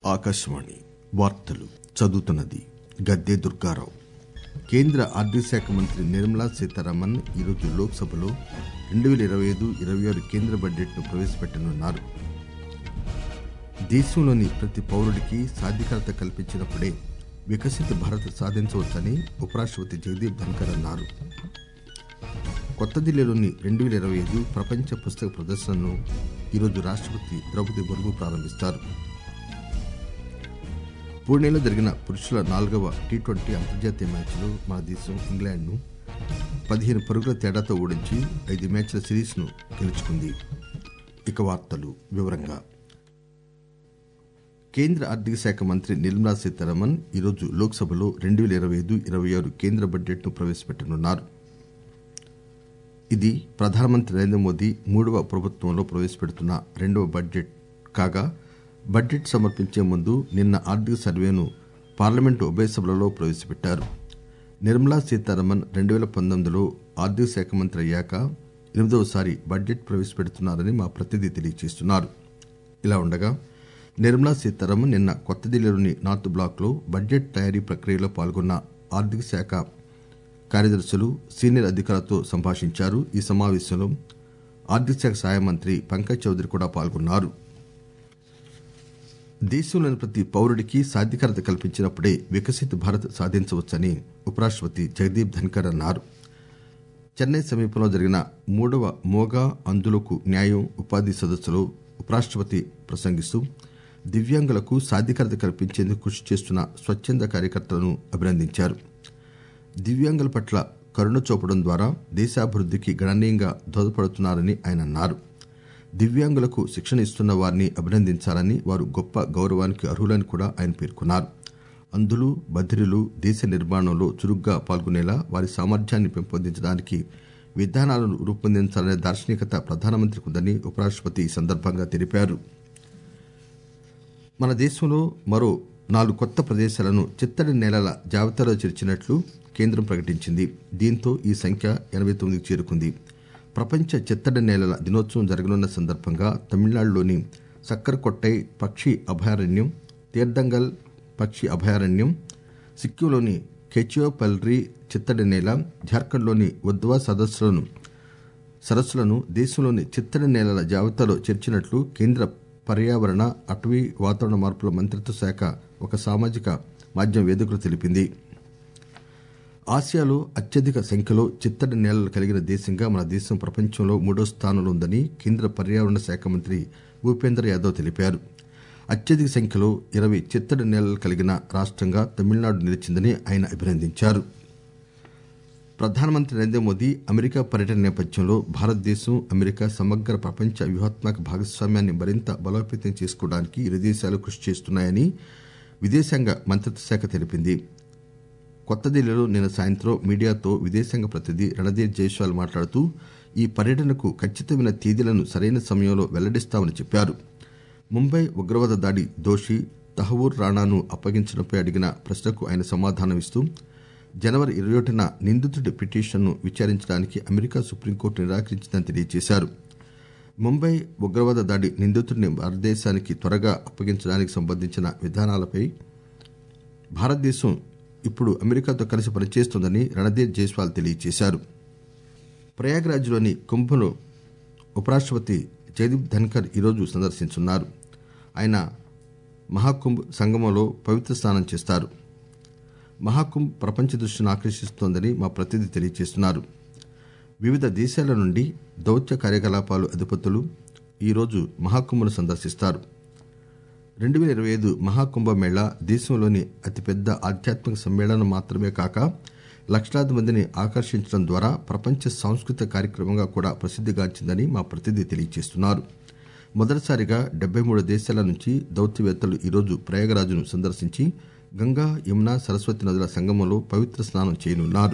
ఆకాశవాణి వార్తలు చదువుతున్నది గద్దె దుర్గారావు కేంద్ర ఆర్థిక శాఖ మంత్రి నిర్మలా సీతారామన్ ఈరోజు లోక్సభలో రెండు వేల ఇరవై ఐదు ఇరవై ఆరు కేంద్ర బడ్జెట్ను ప్రవేశపెట్టనున్నారు దేశంలోని ప్రతి పౌరుడికి సాధికారత కల్పించినప్పుడే వికసిత భారత్ సాధించవచ్చని ఉపరాష్ట్రపతి జగదీప్ ధన్కర్ అన్నారు కొత్త ఢిల్లీలోని రెండు వేల ఇరవై ఐదు ప్రపంచ పుస్తక ప్రదర్శనను ఈరోజు రాష్ట్రపతి ద్రౌపది ముర్ము ప్రారంభిస్తారు పూణేలో జరిగిన పురుషుల నాలుగవ టీ ట్వంటీ అంతర్జాతీయ మ్యాచ్లో మన దేశం ఇంగ్లాండ్ను పదిహేను పరుగుల తేడాతో ఓడించి ఐదు మ్యాచ్ల సిరీస్ను గెలుచుకుంది ఇక వార్తలు వివరంగా కేంద్ర ఆర్థిక శాఖ మంత్రి నిర్మలా సీతారామన్ ఈరోజు లోక్సభలో రెండు వేల ఇరవై ఐదు ఇరవై ఆరు కేంద్ర బడ్జెట్ను ప్రవేశపెట్టనున్నారు ఇది ప్రధానమంత్రి నరేంద్ర మోదీ మూడవ ప్రభుత్వంలో ప్రవేశపెడుతున్న రెండవ బడ్జెట్ కాగా బడ్జెట్ సమర్పించే ముందు నిన్న ఆర్థిక సర్వేను పార్లమెంటు ఉభయ సభలలో ప్రవేశపెట్టారు నిర్మలా సీతారామన్ రెండు వేల పంతొమ్మిదిలో ఆర్థిక శాఖ మంత్రి అయ్యాక ఎనిమిదవసారి బడ్జెట్ ప్రవేశపెడుతున్నారని మా ప్రతినిధి తెలియజేస్తున్నారు ఇలా ఉండగా నిర్మలా సీతారామన్ నిన్న కొత్త ఢిల్లీలోని నార్త్ బ్లాక్ లో బడ్జెట్ తయారీ ప్రక్రియలో పాల్గొన్న ఆర్థిక శాఖ కార్యదర్శులు సీనియర్ అధికారులతో సంభాషించారు ఈ సమావేశంలో ఆర్థిక శాఖ సహాయ మంత్రి పంకజ్ చౌదరి కూడా పాల్గొన్నారు దేశంలోని ప్రతి పౌరుడికి సాధికారత కల్పించినప్పుడే వికసిత భారత్ సాధించవచ్చని ఉపరాష్ట్రపతి జగదీప్ ధన్కర్ అన్నారు చెన్నై సమీపంలో జరిగిన మూడవ మోగా అందులకు న్యాయం ఉపాధి సదస్సులో ఉపరాష్ట్రపతి ప్రసంగిస్తూ దివ్యాంగులకు సాధికారత కల్పించేందుకు కృషి చేస్తున్న స్వచ్ఛంద కార్యకర్తలను అభినందించారు దివ్యాంగుల పట్ల కరుణ చూపడం ద్వారా దేశాభివృద్ధికి గణనీయంగా దోహదపడుతున్నారని ఆయన అన్నారు దివ్యాంగులకు శిక్షణ ఇస్తున్న వారిని అభినందించాలని వారు గొప్ప గౌరవానికి అర్హులని కూడా ఆయన పేర్కొన్నారు అంధులు బధిరులు దేశ నిర్మాణంలో చురుగ్గా పాల్గొనేలా వారి సామర్థ్యాన్ని పెంపొందించడానికి విధానాలను రూపొందించాలనే దార్శనికత ప్రధానమంత్రికి ఉందని ఉపరాష్ట్రపతి ఈ సందర్భంగా తెలిపారు మన దేశంలో మరో నాలుగు కొత్త ప్రదేశాలను చిత్తడి నేలల జాబితాలో చేర్చినట్లు కేంద్రం ప్రకటించింది దీంతో ఈ సంఖ్య ఎనబై తొమ్మిదికి చేరుకుంది ప్రపంచ చిత్తడి నేలల దినోత్సవం జరగనున్న సందర్భంగా తమిళనాడులోని సక్కర్కొట్టై పక్షి అభయారణ్యం తీర్థంగల్ పక్షి అభయారణ్యం సిక్కింలోని కెచియోపల్రి చిత్తడి నేల జార్ఖండ్లోని ఉద్వా సదస్సులను సరస్సులను దేశంలోని చిత్తడి నేలల జాబితాలో చేర్చినట్లు కేంద్ర పర్యావరణ అటవీ వాతావరణ మార్పుల మంత్రిత్వ శాఖ ఒక సామాజిక మాధ్యమ వేదికలో తెలిపింది ఆసియాలో అత్యధిక సంఖ్యలో చిత్తడి నేలలు కలిగిన దేశంగా మన దేశం ప్రపంచంలో మూడో స్థానంలో ఉందని కేంద్ర పర్యావరణ శాఖ మంత్రి భూపేంద్ర యాదవ్ తెలిపారు అత్యధిక సంఖ్యలో ఇరవై చిత్తడి నేలలు కలిగిన రాష్టంగా తమిళనాడు నిలిచిందని ఆయన అభినందించారు ప్రధానమంత్రి నరేంద్ర మోదీ అమెరికా పర్యటన నేపథ్యంలో భారతదేశం అమెరికా సమగ్ర ప్రపంచ వ్యూహాత్మక భాగస్వామ్యాన్ని మరింత బలోపేతం చేసుకోవడానికి ఇరు దేశాలు కృషి చేస్తున్నాయని విదేశాంగ మంత్రిత్వ శాఖ తెలిపింది కొత్త ఢిల్లీలో నిన్న సాయంత్రం మీడియాతో విదేశాంగ ప్రతినిధి రణధీర్ జైస్వాల్ మాట్లాడుతూ ఈ పర్యటనకు ఖచ్చితమైన తేదీలను సరైన సమయంలో వెల్లడిస్తామని చెప్పారు ముంబై ఉగ్రవాద దాడి దోషి తహవూర్ రాణాను అప్పగించడంపై అడిగిన ప్రశ్నకు ఆయన సమాధానమిస్తూ జనవరి ఇరవై ఒకటిన నిందితుడి పిటిషన్ను విచారించడానికి అమెరికా సుప్రీంకోర్టు నిరాకరించిందని తెలియజేశారు ముంబై ఉగ్రవాద దాడి నిందితుడిని భారతదేశానికి త్వరగా అప్పగించడానికి సంబంధించిన విధానాలపై భారతదేశం ఇప్పుడు అమెరికాతో కలిసి పనిచేస్తోందని రణధీర్ జైస్వాల్ తెలియజేశారు ప్రయాగ్రాజ్లోని కుంభను ఉపరాష్ట్రపతి జగదీప్ ధన్కర్ ఈరోజు సందర్శించున్నారు ఆయన మహాకుంభ్ సంగమంలో పవిత్ర స్నానం చేస్తారు మహాకుంభ్ ప్రపంచ దృష్టిని ఆకర్షిస్తోందని మా ప్రతినిధి తెలియజేస్తున్నారు వివిధ దేశాల నుండి దౌత్య కార్యకలాపాలు అధిపతులు ఈరోజు మహాకుంభను సందర్శిస్తారు రెండు వేల ఇరవై ఐదు మహాకుంభమేళా దేశంలోని అతిపెద్ద ఆధ్యాత్మిక సమ్మేళనం మాత్రమే కాక లక్షలాది మందిని ఆకర్షించడం ద్వారా ప్రపంచ సాంస్కృతిక కార్యక్రమంగా కూడా ప్రసిద్దిగాంచిందని మా ప్రతినిధి తెలియజేస్తున్నారు మొదటిసారిగా డెబ్బై మూడు దేశాల నుంచి దౌత్యవేత్తలు ఈరోజు ప్రయాగరాజును సందర్శించి గంగా యమున సరస్వతి నదుల సంగమంలో పవిత్ర స్నానం చేయనున్నారు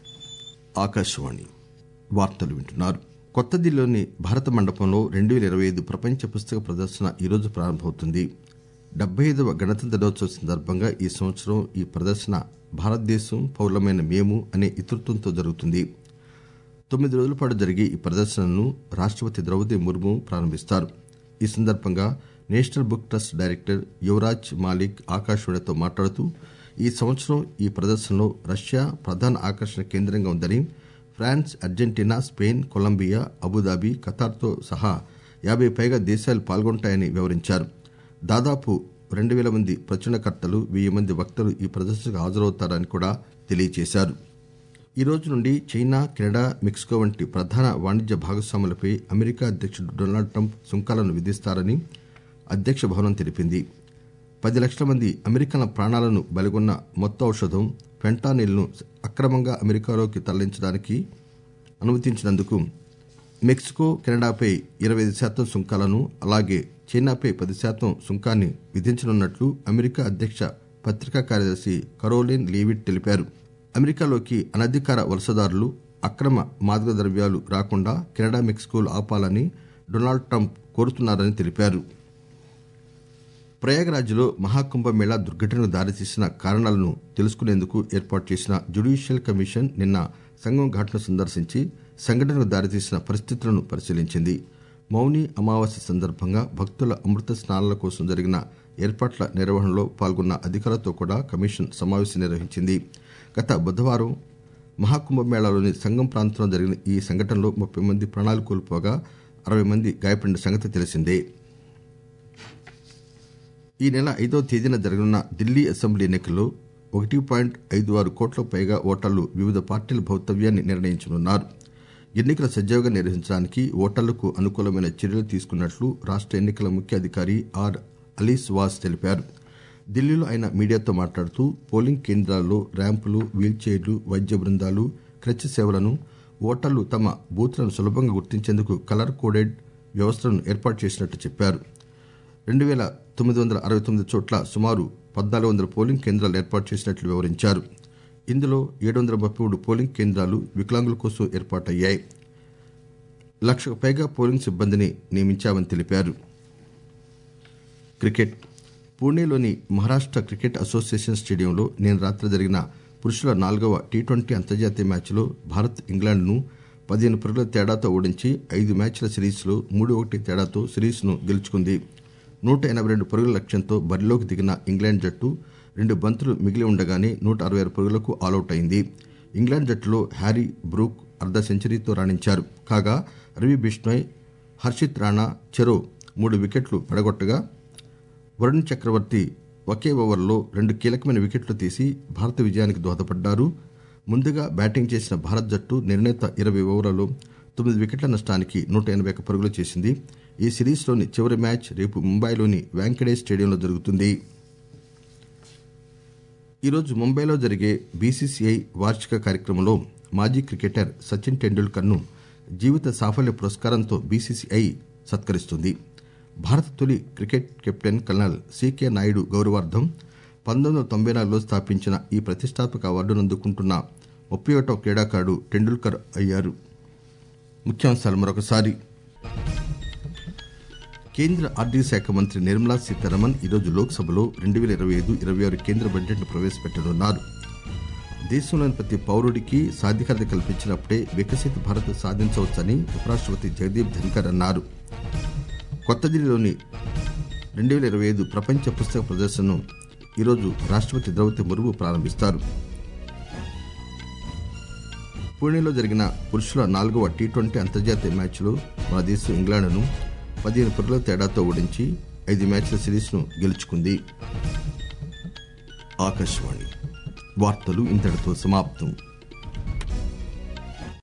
ఆకాశవాణి వార్తలు వింటున్నారు కొత్త ఢిల్లీలోని భారత మండపంలో రెండు వేల ఇరవై ఐదు ప్రపంచ పుస్తక ప్రదర్శన ఈరోజు ప్రారంభమవుతుంది డెబ్బై ఐదవ గణతంత్ర దినోత్సవం సందర్భంగా ఈ సంవత్సరం ఈ ప్రదర్శన భారతదేశం పౌరులమైన మేము అనే ఇతృత్వంతో జరుగుతుంది తొమ్మిది రోజుల పాటు జరిగే ఈ ప్రదర్శనను రాష్టపతి ద్రౌపది ముర్ము ప్రారంభిస్తారు ఈ సందర్భంగా national book trust director Yuvraj Malik ఆకాశవాణితో మాట్లాడుతూ ఈ సంవత్సరం ఈ ప్రదర్శనలో రష్యా ప్రధాన ఆకర్షణ కేంద్రంగా ఉందని France Argentina Spain Colombia Abu Dhabi ఖతార్తో సహా యాభై పైగా దేశాలు పాల్గొంటాయని వివరించారు దాదాపు రెండు వేల మంది ప్రచురణకర్తలు వెయ్యి మంది వక్తలు ఈ ప్రదర్శనకు హాజరవుతారని కూడా తెలియజేశారు ఈ రోజు నుండి చైనా కెనడా మెక్సికో వంటి ప్రధాన వాణిజ్య భాగస్వాములపై అమెరికా అధ్యక్షుడు డొనాల్డ్ ట్రంప్ సుంకాలను విధిస్తారని అధ్యక్ష భవనం తెలిపింది పది లక్షల మంది అమెరికన్ల ప్రాణాలను బలిగొన్న మొత్తం ఔషధం ఫెంటానిల్ను అక్రమంగా అమెరికాలోకి తరలించడానికి అనుమతించినందుకు మెక్సికో కెనడాపై ఇరవై ఐదు శాతం సుంకాలను అలాగే చైనాపై పది శాతం సుంకాన్ని విధించనున్నట్లు అమెరికా అధ్యక్ష పత్రికా కార్యదర్శి కరోలిన్ లీవిట్ తెలిపారు అమెరికాలోకి అనధికార వలసదారులు అక్రమ మాదక ద్రవ్యాలు రాకుండా కెనడా మెక్సికోలు ఆపాలని డొనాల్డ్ ట్రంప్ కోరుతున్నారని తెలిపారు ప్రయాగరాజ్లో మహాకుంభమేళా దుర్ఘటనకు దారితీసిన కారణాలను తెలుసుకునేందుకు ఏర్పాటు చేసిన జ్యుడీషియల్ కమిషన్ నిన్న సంగం ఘాట్ను సందర్శించి సంఘటనకు దారితీసిన పరిస్థితులను పరిశీలించింది మౌని అమావాస్య సందర్భంగా భక్తుల అమృత స్నానాల కోసం జరిగిన ఏర్పాట్ల నిర్వహణలో పాల్గొన్న అధికారులతో కూడా కమిషన్ సమావేశం నిర్వహించింది గత బుధవారం మహాకుంభమేళాలోని సంగం ప్రాంతంలో జరిగిన ఈ సంఘటనలో ముప్పై మంది ప్రాణాలు కోల్పోగా అరవై మంది గాయపడిన సంగతి తెలిసిందే ఈ నెల ఐదవ తేదీన జరగనున్న ఢిల్లీ అసెంబ్లీ ఎన్నికల్లో ఒకటి పాయింట్ ఐదు ఆరు కోట్లకు పైగా ఓటర్లు వివిధ పార్టీల భవితవ్యాన్ని నిర్ణయించనున్నారు ఎన్నికలు సజావుగా నిర్వహించడానికి ఓటర్లకు అనుకూలమైన చర్యలు తీసుకున్నట్లు రాష్ట ఎన్నికల ముఖ్య అధికారి ఆర్ అలీస్ వాస్ తెలిపారు ఢిల్లీలో ఆయన మీడియాతో మాట్లాడుతూ పోలింగ్ కేంద్రాల్లో ర్యాంపులు వీల్చైర్లు వైద్య బృందాలు క్రచ్ సేవలను ఓటర్లు తమ బూత్లను సులభంగా గుర్తించేందుకు కలర్ కోడెడ్ వ్యవస్థలను ఏర్పాటు చేసినట్టు చెప్పారు రెండు వేల తొమ్మిది వందల అరవై తొమ్మిది చోట్ల సుమారు పద్నాలుగు వందల పోలింగ్ కేంద్రాలు ఏర్పాటు చేసినట్లు వివరించారు ఇందులో ఏడు వందల ముప్పై మూడు పోలింగ్ కేంద్రాలు వికలాంగుల కోసం ఏర్పాటయ్యాయి లక్షకు పైగా పోలింగ్ సిబ్బందిని నియమించామని తెలిపారు క్రికెట్ పూణేలోని మహారాష్ట క్రికెట్ అసోసియేషన్ స్టేడియంలో నిన్న రాత్రి జరిగిన పురుషుల నాలుగవ టీ ట్వంటీ అంతర్జాతీయ మ్యాచ్లో భారత్ ఇంగ్లాండ్ను పదిహేను పరుగుల తేడాతో ఓడించి ఐదు మ్యాచ్ల సిరీస్లో మూడు ఒకటి తేడాతో సిరీస్ను గెలుచుకుంది నూట ఎనభై రెండు పరుగుల లక్ష్యంతో బరిలోకి దిగిన ఇంగ్లాండ్ జట్టు రెండు బంతులు మిగిలి ఉండగానే నూట అరవై ఆరు పరుగులకు ఆలౌట్ అయింది ఇంగ్లాండ్ జట్టులో హ్యారీ బ్రూక్ అర్ధ సెంచరీతో రాణించారు కాగా రవి బిష్ణోయ్ హర్షిత్ రాణా చెరో మూడు వికెట్లు పడగొట్టగా వరుణ్ చక్రవర్తి ఒకే ఓవర్లో రెండు కీలకమైన వికెట్లు తీసి భారత విజయానికి దోహదపడ్డారు ముందుగా బ్యాటింగ్ చేసిన భారత్ జట్టు నిర్ణీత ఇరవై ఓవర్లలో తొమ్మిది వికెట్ల నష్టానికి నూట ఎనభై ఒక్క పరుగులు చేసింది ఈ సిరీస్లోని చివరి మ్యాచ్ రేపు ముంబైలోని వాంకడేష్ స్టేడియంలో జరుగుతుంది ఈరోజు ముంబైలో జరిగే బీసీసీఐ వార్షిక కార్యక్రమంలో మాజీ క్రికెటర్ సచిన్ టెండూల్కర్ను జీవిత సాఫల్య పురస్కారంతో బీసీసీఐ సత్కరిస్తుంది భారత తొలి cricket captain colonel C K Naidu గౌరవార్థం పంతొమ్మిది వందల తొంభై నాలుగులో స్థాపించిన ఈ ప్రతిష్టాత్మక అవార్డును అందుకుంటున్న ముప్పై ఒకటో క్రీడాకారుడు టెండూల్కర్ అయ్యారు ముఖ్యాంశాలు మరొకసారి కేంద్ర ఆర్థిక శాఖ మంత్రి నిర్మలా సీతారామన్ ఈరోజు లోక్సభలో రెండు వేల ఇరవై ఐదు ఇరవై ఆరు కేంద్ర బడ్జెట్ను ప్రవేశపెట్టనున్నారు దేశంలోని ప్రతి పౌరుడికి సాధికారత కల్పించినప్పుడే వికసిత భారత్ సాధించవచ్చని ఉపరాష్టపతి జగదీప్ ధన్కర్ అన్నారు కొత్త ఢిల్లీలోని రెండు వేల ఇరవై ఐదు ప్రపంచ పుస్తక ప్రదర్శనను ఈరోజు రాష్టపతి ద్రౌపది ముర్ము ప్రారంభిస్తారు పూణేలో జరిగిన పురుషుల నాలుగవ టీ ట్వంటీ అంతర్జాతీయ మ్యాచ్లో మన దేశం ఇంగ్లాండ్ను పదిహేను పరుగుల తేడాతో ఓడించి ఐదు మ్యాచ్ల సిరీస్ను గెలుచుకుంది ఆకాశవాణి వార్తలు ఇంతటితో సమాప్తం